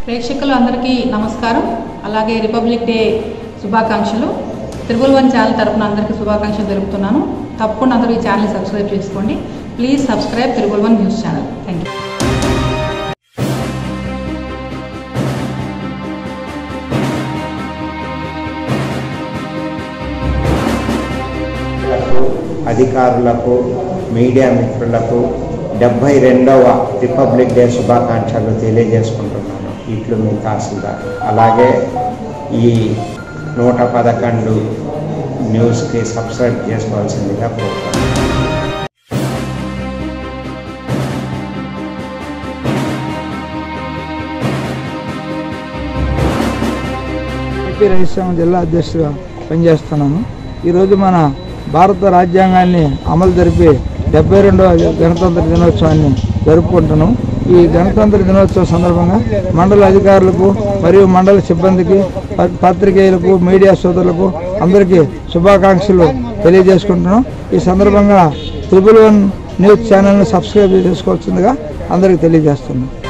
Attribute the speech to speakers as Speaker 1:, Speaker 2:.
Speaker 1: ప్రేక్షకులు అందరికీ నమస్కారం అలాగే రిపబ్లిక్ డే శుభాకాంక్షలు త్రిబుల్ వన్ ఛానల్ తరపున అందరికీ శుభాకాంక్షలు తెలుపుతున్నాను తప్పకుండా అందరూ ఈ ఛానల్ సబ్స్క్రైబ్ చేసుకోండి please subscribe triple one news channel thank you
Speaker 2: లకు, అధికారులకు మీడియా మిత్రులకు డెబ్భై రెండవ రిపబ్లిక్ డే శుభాకాంక్షలు తెలియజేసుకుంటున్నాను ఇట్లు మీ తహసీల్దార్ అలాగే ఈ నూట పదకొండు న్యూస్కి సబ్స్క్రైబ్ చేసుకోవాల్సిందిగా కోరుతాను
Speaker 3: ఏపీ రైతాంగ జిల్లా అధ్యక్షుడిగా పనిచేస్తున్నాను ఈరోజు మన భారత రాజ్యాంగాన్ని అమలు జరిపి డెబ్బై రెండవ గణతంత్ర దినోత్సవాన్ని జరుపుకుంటున్నాం ఈ గణతంత్ర దినోత్సవం సందర్భంగా మండల అధికారులకు మరియు మండల సిబ్బందికి ప- పత్రికేయులకు మీడియా సోదరులకు అందరికీ శుభాకాంక్షలు తెలియజేసుకుంటున్నాం ఈ సందర్భంగా త్రిపుల్ వన్ న్యూస్ ఛానల్ని సబ్స్క్రైబ్ చేసుకోవాల్సిందిగా అందరికీ తెలియజేస్తున్నాం